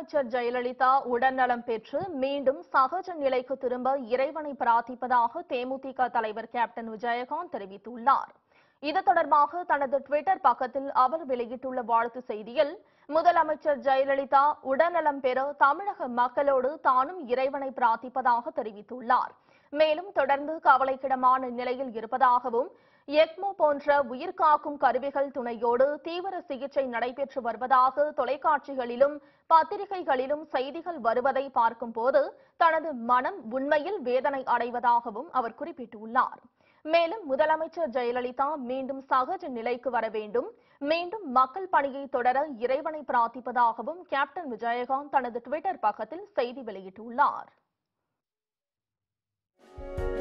முதலமைச்சர் ஜெயலலிதா உடல்நலம் பெற்று மீண்டும் சகஜ நிலைக்கு திரும்ப இறைவனை பிரார்த்திப்பதாக தேமுதிக தலைவர் கேப்டன் விஜயகாந்த் தெரிவித்துள்ளார் இது தொடர்பாக தனது டுவிட்டர் பக்கத்தில் அவர் வெளியிட்டுள்ள வாழ்த்து செய்தியில் முதலமைச்சர் ஜெயலலிதா உடல்நலம் பெற தமிழக மக்களோடு தானும் இறைவனை பிரார்த்திப்பதாக தெரிவித்துள்ளார் மேலும் தொடர்ந்து கவலைக்கிடமான நிலையில் இருப்பதாகவும் எக்மோ போன்ற உயிர்காக்கும் கருவிகள் துணையோடு தீவிர சிகிச்சை நடைபெற்று வருவதாக தொலைக்காட்சிகளிலும் பத்திரிகைகளிலும் செய்திகள் வருவதை பார்க்கும்போது தனது மனம் உண்மையில் வேதனை அடைவதாகவும் அவர் குறிப்பிட்டுள்ளார் மேலும் முதலமைச்சர் ஜெயலலிதா மீண்டும் சகஜ நிலைக்கு வர வேண்டும் மீண்டும் மக்கள் பணியை தொடர இறைவனை பிரார்த்திப்பதாகவும் கேப்டன் விஜயகாந்த் தனது டுவிட்டர் பக்கத்தில் செய்தி வெளியிட்டுள்ளார்